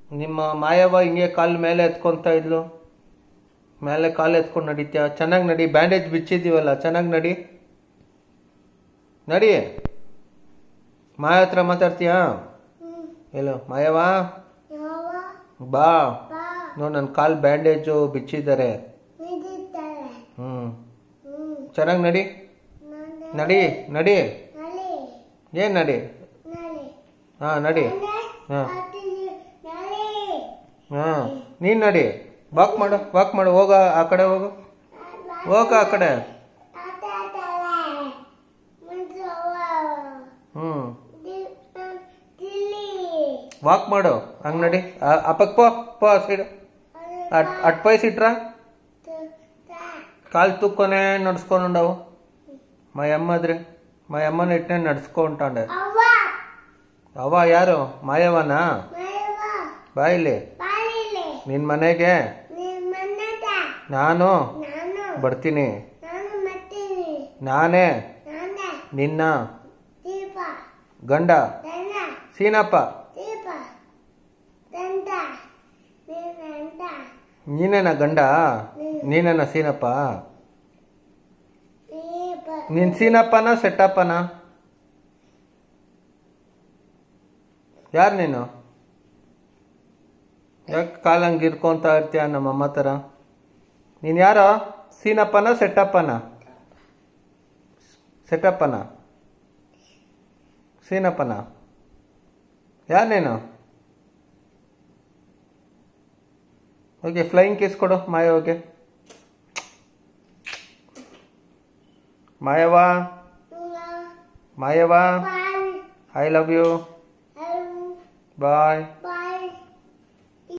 ನಿಮ್ಮ ಮಾಯವ್ವ ಹಿಂಗೆ ಕಾಲು ಮೇಲೆ ಎತ್ಕೊಂತ ಇದ್ಲು ಮೇಲೆ ಕಾಲು ಎತ್ಕೊಂಡು ನಡೀತ್ಯಾ ಚೆನ್ನಾಗಿ ನಡಿ ಬ್ಯಾಂಡೇಜ್ ಬಿಚ್ಚಿದ್ದೀವಲ್ಲ ಚೆನ್ನಾಗಿ ನಡಿ ನಡಿ ಮಾಯ ಹತ್ರ ಮಾತಾಡ್ತೀಯಾ ಎಲ್ಲೋ ಮಾಯವ್ವ ಯಾವ ಬಾ ಬಾ ನೋಡು ನನ್ನ ಕಾಲು ಬ್ಯಾಂಡೇಜು ಬಿಚ್ಚಿದ್ದಾರೆ ನಿಂತಿದ್ದಾರೆ ಹ್ಞೂ ಹ್ಮ್ ಚೆನ್ನಾಗಿ ನಡಿ ನಾಳೆ ನಡಿ ನಡಿ ನಾಳೆ ಏನು ನಡಿ ನಾಳೆ ಹಾಂ ನಡಿ ಹಾ. ನಾಳೆ ಹಾಂ ನೀನು ನಡಿ ವಾಕ್ ಮಾಡು ವಾಕ್ ಮಾಡು ಹೋಗ ಆ ಕಡೆ ಹೋಗು ಹೋಗ ಆ ಕಡೆ ಹ್ಞೂ ವಾಕ್ ಮಾಡು ಹಂಗೆ ನಡಿ ಆ- ಆ ಪಕ್ಕ ಪೋ ಪೋ ಸೈಡು ಅಟ್ ಅಟ್ ಪೈಸಿಟ್ರ ಕಾಲು ತುಕ್ಕೊನೆ ನಡ್ಸ್ಕೊಂಡವು మా అమ్మద్రి మా అమ్మని ఇట్నే నడుచుకుంటాండే ಅವ ಯಾರು ಮಾಯವನಾ ಬಾಯಿಲಿ ನಿನ್ ಮನೆಗೆ ನಾನು ಬರ್ತೀನಿ ನಾನೇ ನಿನ್ನ ಗಂಡ ಸೀನಪ್ಪ ನೀನೇನ ಗಂಡ ನೀನೇನ ಸೀನಪ್ಪ ನೀನ್ ಸೀನಪ್ಪನ ಸೆಟ್ಟಪ್ಪನ ಯಾರು ನೀನು ಯಾಕೆ ಕಾಲಂಗೆ ಇರ್ಕೊಂತ ಇರ್ತೀಯ ನಮ್ಮ ಅಮ್ಮ ಥರ ನೀನು ಯಾರೋ ಸೀನಪ್ಪನ ಸೆಟ್ಟಪ್ಪನ ಸೆಟ್ಟಪ್ಪನ ಸೀನಪ್ಪನ ಯಾರು ನೀನು ಓಕೆ ಫ್ಲೈಯಿಂಗ್ ಕಿಸ್ ಕೊಡು ಮಾಯವ್ಗೆ ಮಾಯವ್ವ ಮಾಯವ್ವ I love you bye Bye.